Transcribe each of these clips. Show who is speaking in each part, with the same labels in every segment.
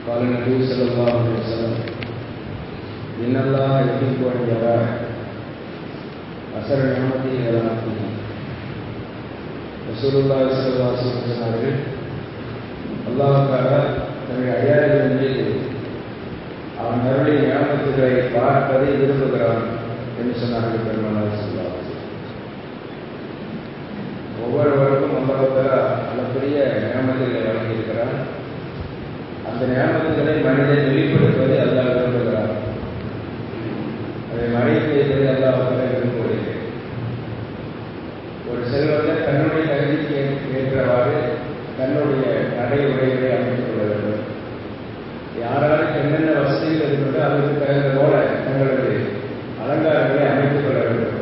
Speaker 1: قال النبي صلى الله عليه وسلم إن الله يحب أن يرى أثر نعمته على عبده ரசூலுல்லாஹி ஸல்லல்லாஹு அலைஹி வஸல்லம் சொன்னார்கள் அல்லாஹ் தஆலா தன்னுடைய அடியார்களின் மீது அவன் அருளிய ஞாபகத்துகளை பார்ப்பதை விரும்புகிறான் என்று சொன்னார்கள் பெருமானார் ஸல்லல்லாஹு அலைஹி ஒவ்வொருவருக்கும் அல்லாஹ் தஆலா அளப்பரிய ஞாபகங்களை வழங்கியிருக்கிறான் அந்த ஞாபகங்களை மனிதன் வெளிப்படுத்துவதை அல்லாஹ் விரும்புகிறான் அதை மறைத்து வைப்பதை அல்லாஹ் தஆலா விரும்புவதில்லை ஒரு செல்வந்தர் தன்னுடைய தகுதிக்கு ஏற்றவாறு தன்னுடைய நடை உடைகளை அமைத்துக் கொள்ள வேண்டும் யாராருக்கு என்னென்ன வசதிகள் இருக்கிறதோ அதற்கு தகுந்த போல தங்களது அலங்காரங்களை அமைத்துக் கொள்ள வேண்டும்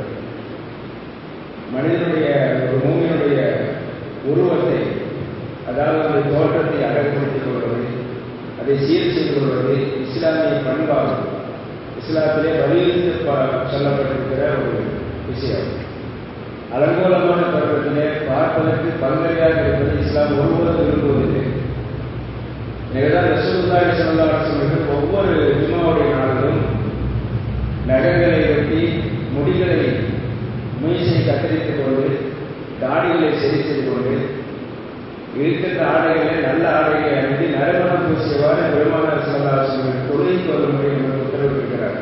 Speaker 1: மனிதனுடைய ஒரு மூமியினுடைய உருவத்தை அதாவது அந்த தோற்றத்தை அழகுபடுத்திக் கொள்வது அதை சீர் செய்து கொள்வது இஸ்லாமிய பண்பாடு இஸ்லாத்திலே வலியுறுத்தி சொல்லப்பட்டிருக்கிற ஒரு விஷயம் அலங்கோலமான தோற்றத்திலே பார்ப்பதற்கு பங்கரையாக இருப்பது இஸ்லாம் ஒருபோதும் விரும்புவதில்லை எனவேதான் ரசூலுல்லாஹி ஸல்லல்லாஹு அலைஹி வஸல்லம் ஒவ்வொரு ஜும்மாவுடைய நாளிலும் நகங்களை வெட்டி முடிகளை மீசை கத்தரித்துக் கொண்டு தாடிகளை சரி செய்து கொண்டு இருக்கின்ற ஆடைகளை நல்ல ஆடைகளை அணிந்து நறுமணம் பூசியவாறு பெருமானார் ஸல்லல்லாஹு அலைஹி வஸல்லம் தொழுகைக்கு வரும் முறை உத்தரவிட்டிருக்கிறார்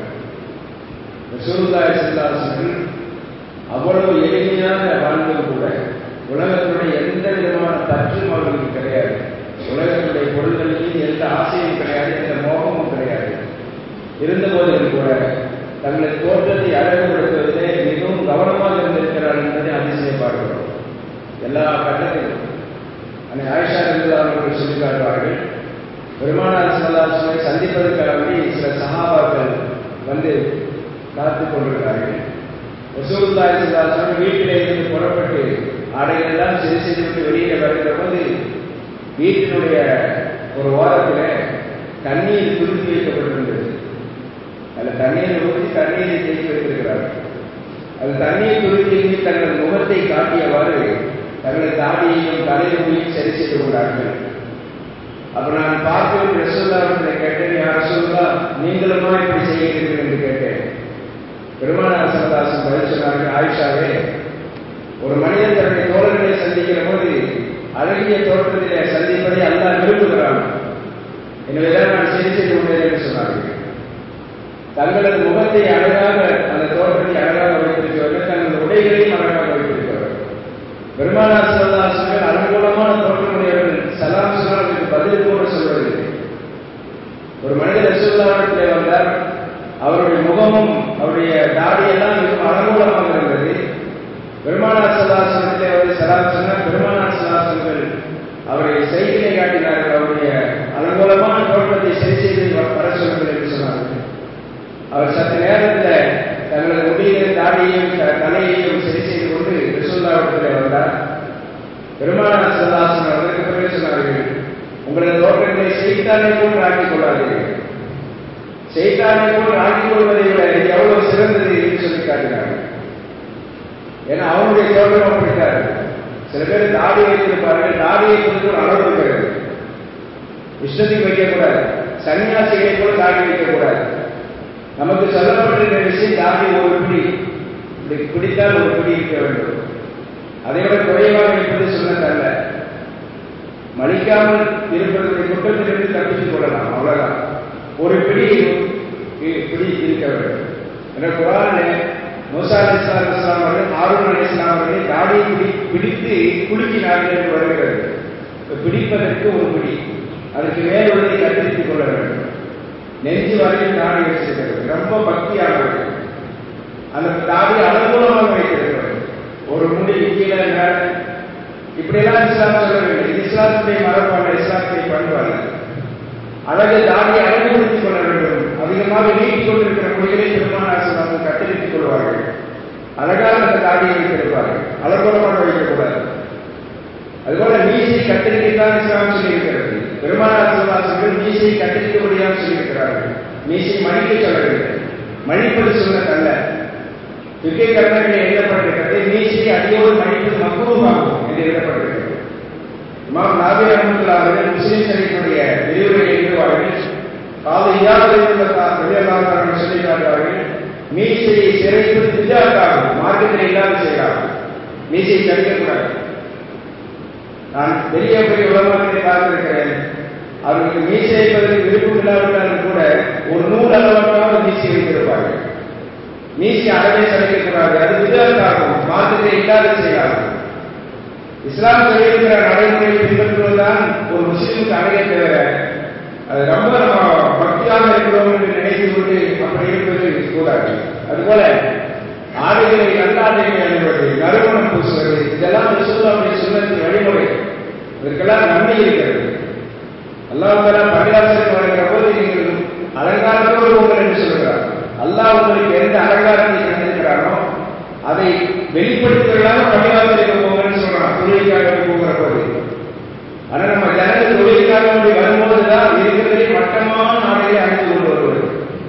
Speaker 1: ரசூலுல்லாஹி ஸல்லல்லாஹு அலைஹி வஸல்லம் அவ்வளவு எளிமையாக வாழ்ந்தும் கூட உலகத்துடைய எந்த விதமான பற்றும் அவர்களுக்கு கிடையாது உலகத்துடைய பொருள்கள் மீது எந்த ஆசையும் கிடையாது எந்த மோகமும் கிடையாது இருந்த போதிலும் கூட தங்களது தோற்றத்தை அழகுபடுத்துவதிலே மிகவும் கவனமாக இருந்திருக்கிறார் என்பதை அதிசயம் பார்க்கிறோம் எல்லா கட்டத்திலும் அன்னை ஆயிஷா அவர்கள் சொல்லி காட்டுவார்கள் பெருமானார் சல்லாசுவை சந்திப்பதற்காக வேண்டி சில சகாபாக்கள் வந்து காத்துக் கொண்டிருக்கிறார்கள் ரசூலுல்லாஹி ஸல்லல்லாஹு வீட்டிலே இருந்து புறப்பட்டு ஆடைகள் எல்லாம் சரி செய்துவிட்டு வெளியே வருகிற போது வீட்டினுடைய ஒரு ஓரத்தில் தண்ணீர் துருத்தி வைக்கப்பட்டிருந்தது அதில் தண்ணீரை ஊற்றி தண்ணீரை தேக்கி வைத்திருக்கிறார்கள் அது தண்ணீர் துருத்தியில் தங்கள் முகத்தை காட்டியவாறு தங்களது தாடியையும் தலைமுடியும் சரி செய்து கொண்டார்கள் அப்ப நான் பார்த்து ரசூல்லாவிடத்தில் கேட்டேன் யார் ரசூல்லா நீங்களுமா இப்படி செய்கிறீர்கள் என்று கேட்டேன் பெருமானார் சரதாசன் பதில் சொன்னார்கள் ஆயிஷாவே ஒரு மனிதன் தன்னுடைய தோழர்களை சந்திக்கிற போது அழகிய தோற்றத்திலே சந்திப்பதை அல்லாஹ் விரும்புகிறான் எனவேதான் நான் சரி செய்து கொண்டேன் என்று சொன்னார்கள் தங்களது முகத்தை அழகாக அந்த தோற்றத்தை அழகாக வைத்திருக்கிறவர்கள் தங்கள் உடைகளையும் அழகாக வைத்திருக்கிறவர்கள் பெருமானார் சரதாசர்கள் அனுகூலமான தோற்றமுடையவர்கள் சலாம் சொன்னவர்களுக்கு பதில் கூட சொல்வதில்லை ஒரு மனிதர் ரசூல்லாவிடத்திலே வந்தார் அவருடைய முகமும் அவருடைய தாடியெல்லாம் மிகவும் அனுகூலமாக இருந்தது பெருமானார் சலாசனத்திலே அவரை சலாம் சொன்னார் பெருமானார் சலாசனங்கள் அவரை செய்தியை காட்டினார்கள் அவருடைய அலங்கோலமான தோற்றத்தை சரி செய்து வர சொல்லுங்கள் என்று சொன்னார்கள் அவர் சற்று நேரத்தில் தங்களது முடியையும் தாடியையும் தலையையும் சரி செய்து கொண்டு ரிசுல்லாவிடத்தில் வந்தார் பெருமானார் சல்லாசன் அவருக்கு பிறகு சொன்னார்கள் உங்களது தோற்றங்களை செய்தானே போன்று ஆக்கிக் கொள்ளாதீர்கள் செய்தானை போல் ஆக்கிக் கொள்வதை விட இது எவ்வளவு சிறந்தது என்று சொல்லி காட்டினார்கள் ஏன்னா அவனுடைய தோற்றம் அப்படித்தாரு சில பேர் தாடி வைத்திருப்பார்கள் தாடியை குறித்து ஒரு அளவு இருக்கிறது இஷ்டத்துக்கு வைக்கக்கூடாது சன்னியாசிகளை போல தாடி வைக்கக்கூடாது நமக்கு சொல்லப்பட்டிருக்கிற விஷயம் தாடி ஒரு பிடி இப்படி பிடித்தால் ஒரு பிடி இருக்க வேண்டும் அதை விட குறைவாக இருப்பது சொன்னதல்ல மலிக்காமல் இருப்பதனுடைய குற்றத்திலிருந்து தப்பித்துக் கொள்ளலாம் அவ்வளவுதான் ஒரு பிடி பிடி இருக்க வேண்டும் என்ற குரானிலே மூசா அலி இஸ்லாம் இஸ்லாம் அவர்கள் ஹாரூன் அலி இஸ்லாம் அவர்களை தாடியை பிடி பிடித்து குலுக்கினார்கள் என்று வருகிறது பிடிப்பதற்கு ஒரு பிடி அதற்கு மேல் உள்ளதை கண்டித்துக் கொள்ள வேண்டும் நெஞ்சு வரையில் தாடி வச்சிருக்கிறது ரொம்ப பக்தியானவர்கள் அந்த தாடி அனுகூலமாக வைத்திருக்கிறது ஒரு முடி கீழே மேலே இப்படியெல்லாம் இஸ்லாம் சொல்லவில்லை இது இஸ்லாத்துடைய மரபான இஸ்லாத்துடைய பண்பு அல்ல அழகு தாடியை அழகுபடுத்திக் கொள்ள வேண்டும் அதிகமாக நீட்டிக் கொண்டிருக்கிற மொழிகளை பெருமானாசனம் கத்தரித்துக் கொள்வார்கள் அழகாக அந்த தாடியை வைத்திருப்பார்கள் அலங்கோலமாக வைக்கக்கூடாது அதுபோல மீசை கத்தரிக்கத்தான் இஸ்லாம் சொல்லியிருக்கிறது பெருமானாசர்கள் மீசை கத்தரிக்கபடியாக சொல்லியிருக்கிறார்கள் மீசை மணிக்க சொல்லவில்லை மணிப்பது சொன்னதல்ல துக்கை கர்ணங்களில் எழுதப்பட்டிருக்கிறது மீசை அடியோடு மணிப்பது மக்குவமாகும் என்று எழுதப்பட்டிருக்கிறது இமாம் நாபி அஹமதுல்லா அவர்கள் முஸ்லிம் சரீஃபுடைய விரிவுரை எழுதுவார்கள் காலை இயாதவர்கள் சொல்லி காட்டுவார்கள் மீசையை சிறைப்பது விஜயாக்காகும் மார்க்கத்தில் இல்லாத செய்கிறார்கள் மீசையை கடிக்கக்கூடாது நான் பெரிய பெரிய உலகத்தை பார்த்திருக்கிறேன் அவர்களுக்கு மீசை வைப்பதற்கு விருப்பம் இல்லாவிட்டாலும் கூட ஒரு நூல் அளவாக மீசை வைத்திருப்பார்கள் மீசை அறவே சமைக்கக்கூடாது அது விதத்தாகும் மார்க்கத்தை இல்லாத செய்கிறார்கள் இஸ்லாம் சொல்லியிருக்கிற நடைமுறையை பின்பற்றுவதுதான் ஒரு முஸ்லீமுக்கு அடைய தவிர அது ரொம்ப நம்ம பக்தியாக இருக்கிறோம் என்று நினைத்து கொண்டு அப்படி இருப்பது கூடாது அதுபோல ஆடைகளை நல்ல ஆடைகளை அணிவது நறுமணம் பூசுவது இதெல்லாம் ரசூலுல்லாவுடைய சுண்ணத்தின் வழிமுறை இதற்கெல்லாம் நன்மை இருக்கிறது அல்லாஹ் தஆலா பள்ளிவாசலுக்கு வருகிற போது நீங்கள் அலங்காரத்தோடு போங்கள் என்று சொல்கிறார் அல்லாஹ் உங்களுக்கு எந்த அலங்காரத்தை தந்திருக்கிறானோ அதை வெளிப்படுத்துவதாக பள்ளிவாசலுக்கு போங்கன்னு சொல்றான் தொழிலுக்காக போகிற போது ஆனா நம்ம ஜனங்கள் தொழிலுக்காக வேண்டி வரும்போதுதான் இருக்கிறதே மட்டமான ஆடைகளை அணிந்து கொண்டு வருவது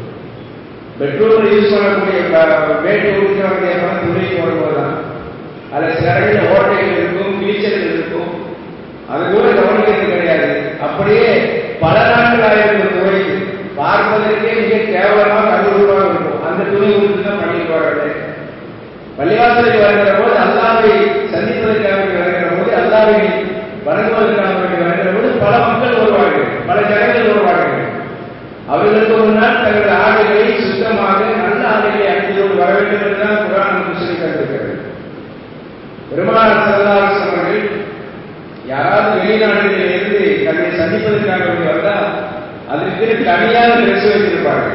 Speaker 1: பெட்ரோல் யூஸ் பண்ணக்கூடிய வேட்டை உடுக்கிறவருடைய பணம் துணைக்கு வரும்போதுதான் அதில் சில இடங்களில் ஓட்டைகள் இருக்கும் கிழிச்சல்கள் இருக்கும் அது கூட கவனிக்கிறது கிடையாது அப்படியே பல நாட்கள் ஆயிருக்கும் துறைக்கு பார்ப்பதற்கே மிக கேவலமாக அருவருவாக இருக்கும் அந்த துணி உடுத்து தான் பள்ளிக்கு வர்றது பள்ளிவாசலுக்கு வருகிற போது அல்லாவை சந்திப்பதற்காக வேண்டி வருகிற போது அல்லாவை வணங்குவதற்காக வேண்டி வருகிற போது பல மக்கள் வருவார்கள் பல ஜனங்கள் வருவார்கள் அவர்களுக்கு ஒரு நாள் தங்கள் ஆடைகளை சுத்தமாக நல்ல ஆடைகளை அணிந்து கொண்டு வர வேண்டும் என்றுதான் குரான் நமக்கு சொல்லி தந்திருக்கிறது பெருமானார் சல்லாஸ் அவர்கள் யாராவது வெளிநாடுகளில் இருந்து தன்னை சந்திப்பதற்காக வேண்டி வந்தால் அதற்கு தனியாக ட்ரெஸ் வைத்திருப்பார்கள்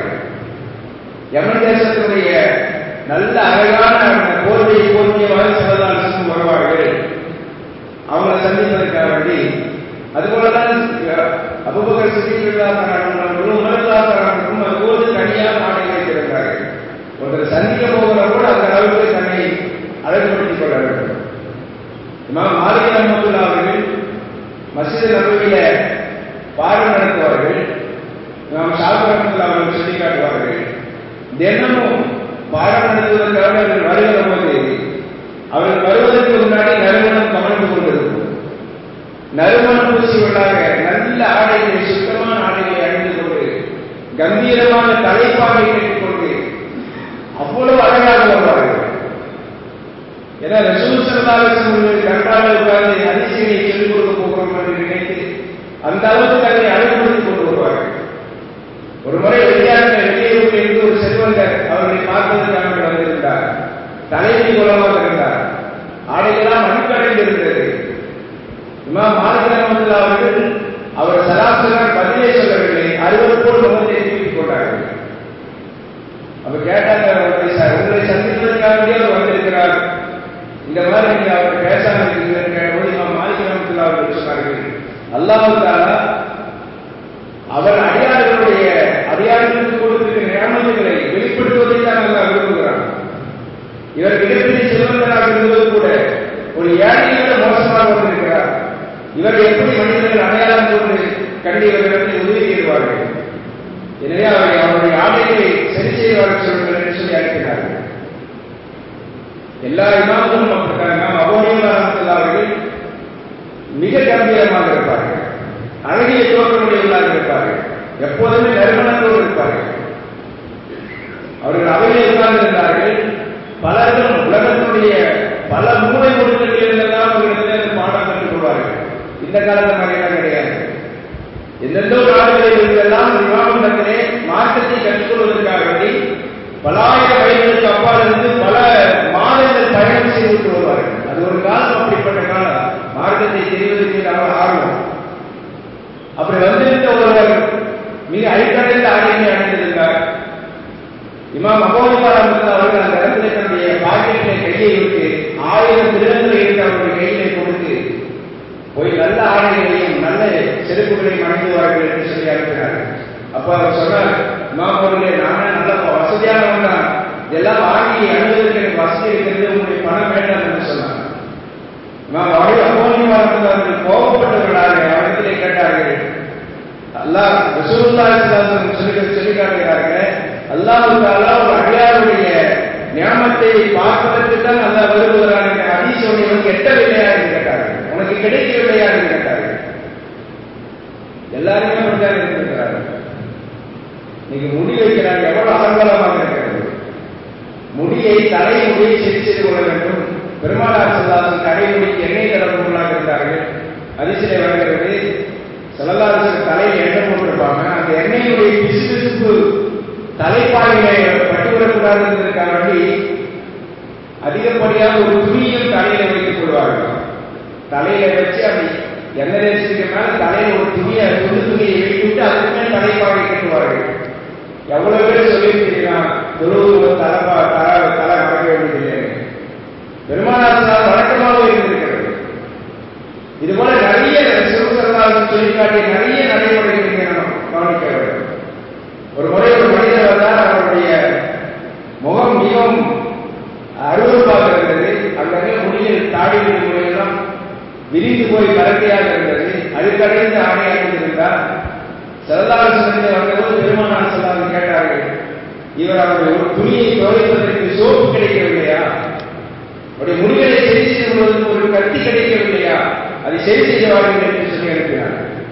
Speaker 1: யமன் தேசத்தினுடைய நல்ல அழகான போர்வையை போர்த்தியவாறு சல்லாசும் வருவார்கள் அவங்களை சந்திப்பதற்காக வேண்டி அதுபோலதான் அபுபக்கர் சித்திகளும் உணர்ந்தார்களும் அதுபோது தனியாக ஆடை வைத்திருந்தார்கள் ஒருத்தர் சந்திக்க போகிற கூட அந்த அளவுக்கு தன்னை அழகுபடுத்திக் கொள்ள வேண்டும் இமாம் மாலிக் ரஹமத்துல்லா அவர்கள் மசித நபவியில பாடம் நடத்துவார்கள் இமாம் ஷாபு ரஹமத்துல்லா அவர்கள் சொல்லி காட்டுவார்கள் தினமும் பாடம் நடத்துவதற்காக அவர்கள் வருகிற போது அவர்கள் வருவதற்கு முன்னாடி நறுமணம் கவனித்துக் கொண்டிருக்கும் நறுமணம் பூசியவர்களாக நல்ல ஆடைகளை சுத்தமான ஆடைகளை அணிந்து கொண்டு கம்பீரமான தலைப்பாகை கட்டிக்கொண்டு அவ்வளவு அழகாக வருவார்கள் ஏன்னா ரசூல் சல்லாசன் கண்டாக உட்கார்ந்து அதிசயங்களை சொல்லிக் கொடுக்க போகிறோம் என்று நினைத்து அந்த அளவுக்கு தன்னை அழகுபடுத்திக் கொண்டு வருவார்கள் ஒரு முறை வெளியாட்ட வெளியூரில் இருந்து ஒரு செல்வந்தர் அவர்களை பார்ப்பதற்காக வந்திருந்தார் தலைவி குலமாக இருந்தார் ஆடையெல்லாம் அணுக்கடைந்து இருந்தது இமாம் மாலிக் ரஹமத்துல்லா அவர்கள் அவர் சராசராக பதிலே சொல்லவில்லை அறுபது முகத்தை தூக்கிக் கொண்டார்கள் அப்ப கேட்டாங்க உங்களை சந்திப்பதற்காகவே அவர் வந்திருக்கிறார் இந்த மாதிரி நீங்க அவர் பேசாம இருக்கிறீங்க இமாம் மாலிக் ரஹமத்துல்லா அவர்கள் சொன்னார்கள் அல்லாஹாலா அவர் அடியார்களுடைய அடியார்களுக்கு கொடுத்திருக்கிற நியமனங்களை வெளிப்படுத்துவதை தான் நல்லா விரும்புகிறார் இவர் மிகப்பெரிய செல்வந்தராக இருந்தது கூட ஒரு ஏழையோட மோசமாக வந்திருக்கிறார் இவர் எப்படி மனிதர்கள் அடையாளம் கொண்டு கண்டு இவர்களிடத்தில் உதவி செய்வார்கள் எனவே அவரை அவருடைய ஆடைகளை சரி செய்வார்கள் சொல்லுங்கள் என்று சொல்லி அழைக்கிறார்கள் எல்லா இமாம்களும் அப்படித்தான் நாம் அபோனியமாக அவர்கள் மிக கம்பீரமாக இருப்பார்கள் அழகிய தோற்றமுடையவர்களாக இருப்பார்கள் எப்போதுமே நறுமணத்தோடு இருப்பார்கள் அவர்கள் அவையில் உட்கார்ந்திருந்தார்கள் பலரும் உலகத்தினுடைய பல மூளை முடுக்கத்தில் இருந்தெல்லாம் அவர்களிடத்தில் அந்த பாடம் கற்றுக் கொள்வார்கள் இந்த காலத்து மாதிரியெல்லாம் கிடையாது எந்தெந்தோ நாடுகளில் இருந்தெல்லாம் விவாதத்திலே மாற்றத்தை கற்றுக்கொள்வதற்காக வேண்டி பலாயிரம் வயதுகளுக்கு அப்பால் இருந்து பல மாதங்கள் பயணம் செய்துவிட்டு வருவார்கள் அது ஒரு காலம் அப்படிப்பட்ட காலம் மார்க்கத்தை தெரிவதற்கு அவர் ஆர்வம் அப்படி வந்திருந்த ஒருவர் மிக அடிக்கடைந்த ஆடையை அணிந்திருந்தார் இமாம் அபோனிபார் அவர்கள் அந்த இடத்துல தன்னுடைய பாக்கெட்டிலே கையை விட்டு ஆயிரம் திருடங்களை எடுத்து அவருடைய கையிலே கொடுத்து போய் நல்ல ஆடைகளையும் நல்ல செருப்புகளையும் அணிந்துவார்கள் என்று சொல்லி அனுப்பினார்கள் அப்ப அவர் சொன்னார் இமாம் அவர்களே நானே நல்ல வசதியானவன் தான் இதெல்லாம் வாங்கி அணுவதற்கு எனக்கு வசதி இருக்கிறது உங்களுடைய பணம் வேண்டாம் என்று சொன்னார் இமாம் அபோனிபார் அவர்கள் கோபப்பட்டவர்களாக அவரிடத்திலே கேட்டார்கள் அல்லாஹ் ரசூலுல்லா சொல்லி சொல்லி காட்டுகிறார்கள் அல்லாஹு தாலா ஒரு அடியாருடைய ஞாபகத்தை பார்ப்பதற்கு தான் அல்லா வருவதாக என்ற அதிசயம் உனக்கு எட்டவில்லையா என்று கேட்டார்கள் உனக்கு கிடைக்கவில்லையா என்று கேட்டார்கள் எல்லாருமே அப்படித்தான் இருந்திருக்கிறார்கள் இன்னைக்கு முடி வைக்கிறாங்க எவ்வளவு அலங்கலமாக இருக்கிறது முடியை தலைமுடியை சரி செய்து கொள்ள வேண்டும் பெருமானார் செல்லாதன் தலைமுடிக்கு எண்ணெய் தடவுகளாக இருந்தார்கள் அதிசயம் வருகிறது செல்லல்லாத தலையில் எண்ணெய் போட்டிருப்பாங்க அந்த எண்ணெயினுடைய பிசு பிசுப்பு தலைப்பாயிலே பட்டுவிடக்கூடாது என்பதற்காக வேண்டி அதிகப்படியாக ஒரு துணியும் தலையில வைத்துக் கொள்வார்கள் தலையில வச்சு அப்படி எண்ணெய் தேய்ச்சிருக்க மேல தலையில ஒரு துணியை துணி துணியை வைத்துவிட்டு அதுக்கு மேல் தலைப்பாகை கட்டுவார்கள் எவ்வளவு பேர் சொல்லியிருக்கிறீங்கன்னா தொழுவு தலைப்பா தலை தலை மறக்க வேண்டியதில்லை பெருமானார் வழக்கமாக இருந்திருக்கிறது இது போல நிறைய சிவசரதாசன் சொல்லி காட்டிய நிறைய நடைமுறைகளை இங்கே நாம் கவனிக்க வேண்டும் ஒரு முறை ஒரு மனிதர் வந்தால் அவருடைய முகம் மிகவும் அருவருப்பாக இருந்தது அங்கங்கே முடியில் தாடி முடியெல்லாம் விரிந்து போய் கலக்கையாக இருந்தது அதுக்கடைந்து ஆடை அணிந்திருந்தார் சரதாசனத்தை வந்தபோது பெருமானார் சொல்லாமல் கேட்டார்கள் இவர் அவருடைய ஒரு துணியை துவைப்பதற்கு சோப்பு கிடைக்கவில்லையா அவருடைய முடிகளை சரி செய்து கொள்வதற்கு ஒரு கத்தி கிடைக்கவில்லையா அதை சரி செய்து வாருங்கள் என்று சொல்லி அனுப்பினார்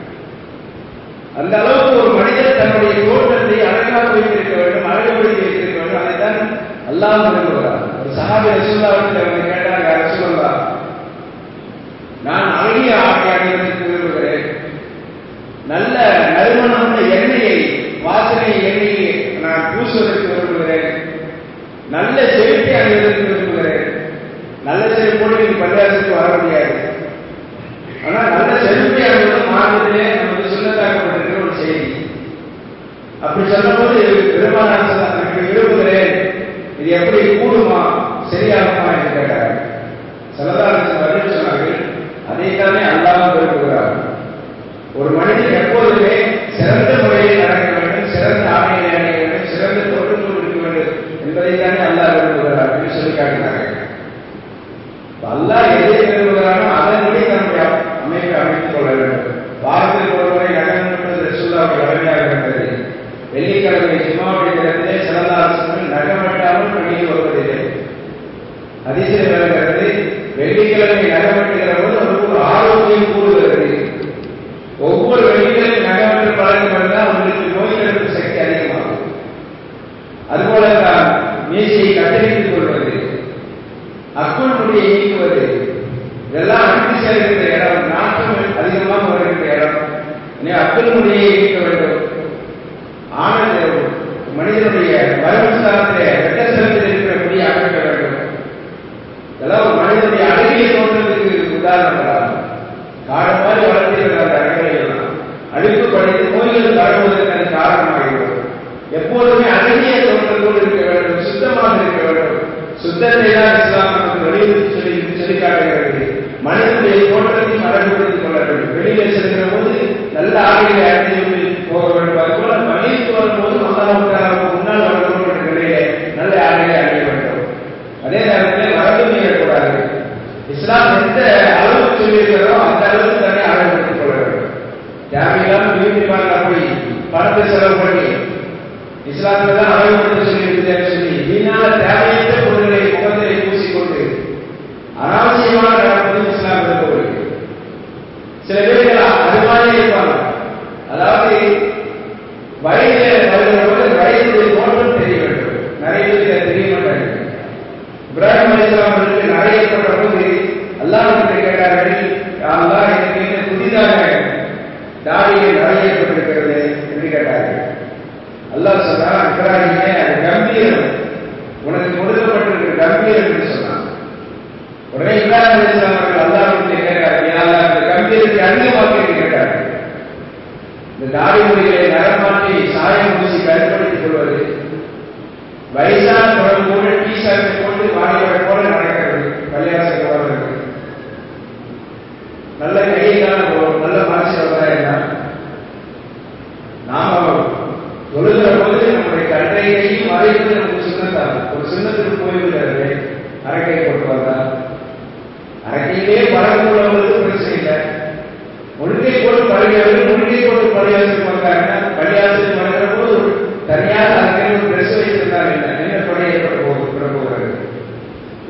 Speaker 1: அந்த அளவுக்கு ஒரு மனிதர் தன்னுடைய தோற்றத்தை அழகாக வைத்திருக்க வேண்டும் அழகுபடுத்தி வைத்திருக்க வேண்டும் அதைத்தான் அல்லாஹ் விரும்புகிறார் ஒரு சஹாபி ரசூல்லாவிடத்தில் அவங்க கேட்டாங்க ரசூல்லா நான் அழகிய ஆடை அணிவதற்கு விரும்புகிறேன் நல்ல நறுமணமுள்ள எண்ணெயை வாசனை எண்ணெயை நான் பூசுவதற்கு விரும்புகிறேன் நல்ல செருப்பை அணிவதற்கு விரும்புகிறேன் நல்ல செருப்போடு நீங்க பள்ளியாசத்துக்கு வர முடியாது ஆனா நல்ல செருப்பை அணிவது மாநிலத்திலே நமக்கு சொல்லத்தாக்கப்பட்டிருக்கிற ஒரு செய்தி அப்படி சொல்லும்போது பெருமானார் எனக்கு விரும்புகிறேன் இது எப்படி கூடுமா சரியாகுமா என்று கேட்டார் சலதாரத்தின் பதில் சொன்னார்கள் அதைத்தானே அல்லாமல் விரும்புகிறார் ஒரு மனிதன் எப்போதுமே சிறந்த முறையில் நடக்க வேண்டும் சிறந்த ஆணையை அடைய வேண்டும் சிறந்த தொழில்நுட்பம் இருக்க வேண்டும் என்பதைத்தானே அல்லாஹ் விரும்புகிறார் என்று சொல்லி காட்டினார்கள் அல்லாஹ் எதை விரும்புகிறானோ அதன்படி நம்முடைய அமைப்பை அமைத்துக் கொள்ள வேண்டும் வாரத்தில் ஒரு முறை நகரம் என்பது ரசூல்லாவுடைய கடமையாக இருந்தது வெள்ளிக்கிழமை ஜிம்மாவுடைய தினத்திலே சிறந்த அரசுகள் நகமட்டாமல் பணியில் வருவதில்லை அதிசயம் வருகிறது வெள்ளிக்கிழமை நகமட்டுகிற போது அவருக்கு ஒரு ஆரோக்கியம் கூடுகிறது ஒவ்வொரு வெள்ளிக்கிழமை நகமற்ற பழக்கம் இருந்தால் அவங்களுக்கு நோய் எதிர்ப்பு சக்தி அதிகமாகும் அதுபோல தான் மீசையை கத்தரித்துக் கொள்வது அக்குள் முடியை நீக்குவது இதெல்லாம் அனுப்பி சேர்க்கின்ற இடம் நாட்டம் அதிகமாக வருகின்ற இடம் அக்குள் முடியை நீக்க வேண்டும் ஆனது மனிதனுடைய மருமஸ்தானத்திலே வெட்டஸ்தலத்தில் இருக்கிற முடியை அகற்ற வேண்டும் இதெல்லாம் ஒரு மனிதனுடைய அழகிய தோற்றத்துக்கு உதாரணம் காடு மாதிரி வளர்த்திருக்கிற அந்த அழகையெல்லாம் அழுக்கு படித்து நோய்கள் பரவுவதற்கு அது காரணமாகிறது எப்போதுமே அழகிய தோற்றத்தோடு இருக்க வேண்டும் சுத்தமாக இருக்க வேண்டும் சுத்தத்தை தான் இஸ்லாம் நமக்கு வலியுறுத்தி சொல்லி சொல்லி காட்டுகிறது மனிதனுடைய தோற்றத்தை அழகுபடுத்திக் கொள்ள வேண்டும் வெளியில செல்கிற போது நல்ல ஆடைகளை அணிந்து போக வேண்டும் அதுபோல பள்ளிக்கு வரும்போது மல்லாவுக்கு முன்னால் வரணும் என்ற நிலையில நல்ல ஆடைகளை அணிய வேண்டும் அதே நேரத்தில் மரபு மீறக்கூடாது இஸ்லாம் எந்த அளவுக்கு சொல்லியிருக்கிறதோ அந்த அளவுக்கு தானே அழகுபடுத்திக் கொள்ள வேண்டும் தேவையில்லாமல் பியூட்டி பார்க்க போய் பணத்தை செலவு பண்ணி இஸ்லாத்துல தான் அழகுபடுத்த சொல்லியிருக்கிறேன் சொல்லி வீணான தேவையற்ற பொருள்களை முகத்திலே பூசிக்கொண்டு அனாவசியமாக நடப்பது இஸ்லாம் விரும்பவில்லை சில பேர்கள் அது மாதிரி இருப்பாங்க அதாவது வயதில் வருகிற போது வயதுடைய தோற்றம் தெரிய வேண்டும் நிறைய பேருக்கு தெரிய மாட்டாங்க இப்ராஹிம் அலிஸ்லாம் அவர்களுக்கு நிறையப்பட்ட போது அல்லாஹ் கேட்டார்கள் அல்லா எனக்கு என்ன புதிதாக தாடியை நிறையப்பட்டிருக்கிறது என்று கேட்டார்கள் அல்லாஹ் சொன்னான் இப்ராஹிமே அது கம்பீரம் உனக்கு கொடுக்கப்பட்டிருக்கிற கம்பீரம் என்று சொன்னான் உடனே இப்ராஹிம் அலிஸ்லாம் அவர்கள் அல்லாஹ் கேட்டார்கள் அந்த கம்பீரத்தை அதிகமாக்கி என்று கேட்டார்கள் இந்த தாடி மொழிகளை நரமாற்றி சாயம் பூசி பயன்படுத்திக் கொள்வது வயசான குழந்தை கூட டீ ஷர்ட்டை போட்டு வாடிவரை போல நடக்கிறது கல்யாணத்துக்கு வர்றது நல்ல கையிலான நல்ல மனசு வந்தா என்ன நாம தொழுகிற போது நம்முடைய கட்டை கையும் மறைவது நமக்கு சின்னத்தான் ஒரு சின்னத்துக்கு போயிருக்கிறது அரக்கை போட்டு வந்தா அரக்கையிலே பழக்கம் உள்ளவங்களுக்கு பிரச்சனை இல்லை முழுக்கை போட்டு பழகியவர்கள் முழுக்கை போட்டு பள்ளியாசத்துக்கு வந்தாங்கன்னா பள்ளியாசத்துக்கு வருகிற போது தனியாக அதுக்கு ஒரு ட்ரெஸ் வைத்திருந்தாங்க என்ன என்ன பணி ஏற்பட போகிறது போகிறது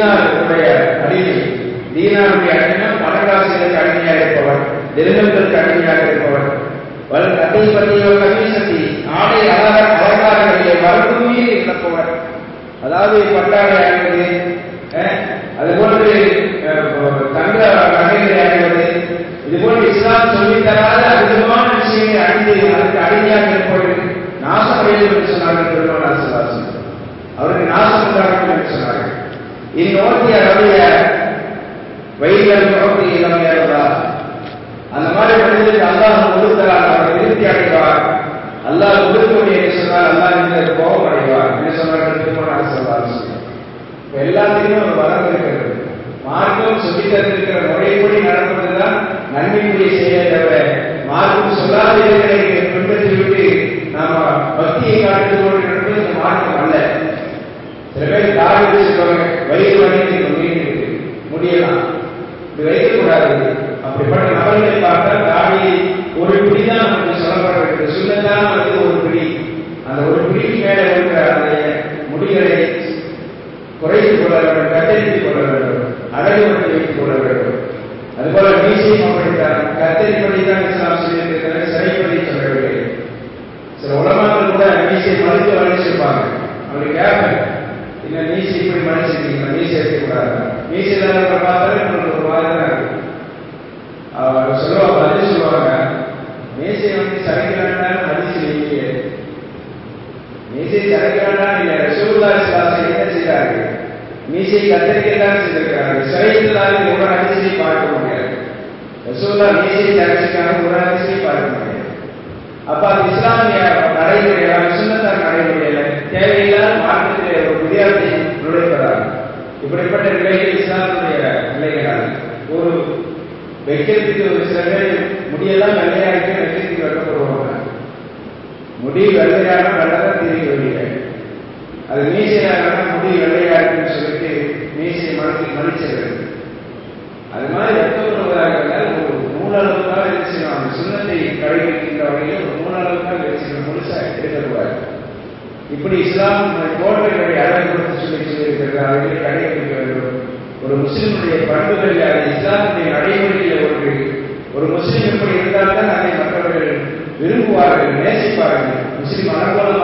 Speaker 1: தீனாருடைய அடிமை தீனாருடைய அடிமை பணக்காசுகளுக்கு அடிமையாக இருப்பவர் திருமங்களுக்கு அடிமையாக இருப்பவர் வல் கதை பற்றிய கமீசத்தி ஆடை அலங்க அலங்காரங்களிலே மறுபடியும் இருப்பவர் அதாவது பட்டாடை அணிவது அதுபோன்று தங்க நகைகளை அணிவது இதுபோன்று இஸ்லாம் சொல்லித் தராத அதிகமான விஷயங்களை அணிந்து அதற்கு அடிமையாக இருப்பவர்கள் நாசம் அடையும் என்று சொன்னார்கள் பெருமாள் ஆசிர்வாசம் அவருக்கு நாசம் உண்டாகும் என்று சொன்னார்கள் இந்நோக்கிய ரவிய வயிறு நோக்கி இளம் ஏறதா அந்த மாதிரி மனிதருக்கு அல்லாஹ் கொடுக்கிறார் அவர் திருப்தி அடைவார் அல்லாஹ் கொடுக்கவில்லை என்று சொன்னால் அல்லாஹ் இந்த கோபம் அடைவார் என்று சொன்னார்கள் திருமண ஆசிர்வாதம் எல்லாத்தையுமே ஒரு வரம் இருக்கிறது மார்க்கம் சொல்லி தந்திருக்கிற முறைப்படி நடப்பதுதான் நன்மைக்குரிய செயலை தவிர மார்க்கம் சொல்லாத இடங்களை பின்பற்றிவிட்டு நாம பக்தியை காட்டுவது கொண்டு நடப்பது இந்த மார்க்கம் அல்ல சில பேர் தாடி வச்சிருக்கவங்க வயிறு வணிகத்தை முடியலாம் இப்படி வைக்கக்கூடாது அப்படிப்பட்ட நபர்களை பார்த்தா தாடி ஒரு பிடி தான் நமக்கு சொல்லப்பட வேண்டும் சுண்ணத்தான் வந்து ஒரு பிடி அந்த ஒரு பிடிக்கு மேலே இருக்கிற அந்த முடிகளை குறைத்துக் கொள்ள வேண்டும் கத்தரித்துக் கொள்ள வேண்டும் அழகுபடுத்தி வைத்துக் கொள்ள வேண்டும் அதுபோல மீசையும் அப்படித்தான் கத்தரிப்படி தான் இஸ்லாம் சொல்லியிருக்கிறது சிறைப்படி சொல்லவில்லை சில உலகங்கள் கூட மீசை மறுத்து வலிச்சிருப்பாங்க அப்படி கேட்பேன் என்ன மீசை இப்படி மன்னிச்சிருக்கீங்க மீசை எடுக்கக்கூடாது மீசை இல்லாத பார்த்தாலே உங்களுக்கு ஒரு மாதிரி தான் இருக்கு அவர் சொல்லுவாங்க பதில் சொல்லுவாங்க மீசை வந்து சரைக்கிறாங்க மதிச்சு இல்லையே மீசை சரைக்கிறாங்க இல்ல ரசூல்லா சிலாசை என்ன செய்கிறார்கள் மீசை கத்தரிக்கத்தான் செய்திருக்கிறார்கள் சிறைத்துலாக ஒரு அதிசயை பார்க்க முடியாது ரசூல்லா மீசை சரைச்சிக்காக ஒரு அதிசயை பார்க்க முடியாது அப்ப அது இஸ்லாமிய நடைமுறையாக சுண்ணத்தார் நடைமுறையில தேவையில்லாத மார்க்கத்திலே ஒரு வித்தியாசத்தை நுழைப்பதாக இப்படிப்பட்ட நிலையில் இஸ்லாமுடைய நிலைகளால் ஒரு வைக்கிறதுக்கு ஒரு சில பேர் முடியெல்லாம் வெள்ளையா இருக்கு வைக்கிறதுக்கு வைக்கப்படுவாங்க முடி வெள்ளையான வெள்ளதான் திரும்பி வெளியே அது மீசையாக முடி வெள்ளையா இருக்குன்னு சொல்லிட்டு மீசையை மறுத்து மன்னிச்சிருக்கிறது அது மாதிரி வெட்டப்படுவதாக இருந்தால் ஒரு நூலளவுக்காக வச்சுக்கணும் அந்த சுண்ணத்தை கடைபிடிக்கின்ற வகையில் ஒரு நூலளவுக்காக வச்சுக்கணும் முழுசா எடுக்கக்கூடாது இப்படி இஸ்லாம் கோட்டைகளை அழகுபடுத்தி சொல்லி சொல்லியிருக்கிறது அவைகளை கடைபிடிக்க வேண்டும் ஒரு முஸ்லிமுடைய பண்புகளில் அது இஸ்லாமுடைய நடைமுறையில் ஒன்று ஒரு முஸ்லீம் எப்படி இருந்தால்தான் அதை மற்றவர்கள் விரும்புவார்கள் நேசிப்பார்கள் முஸ்லீம் அனுகூலம்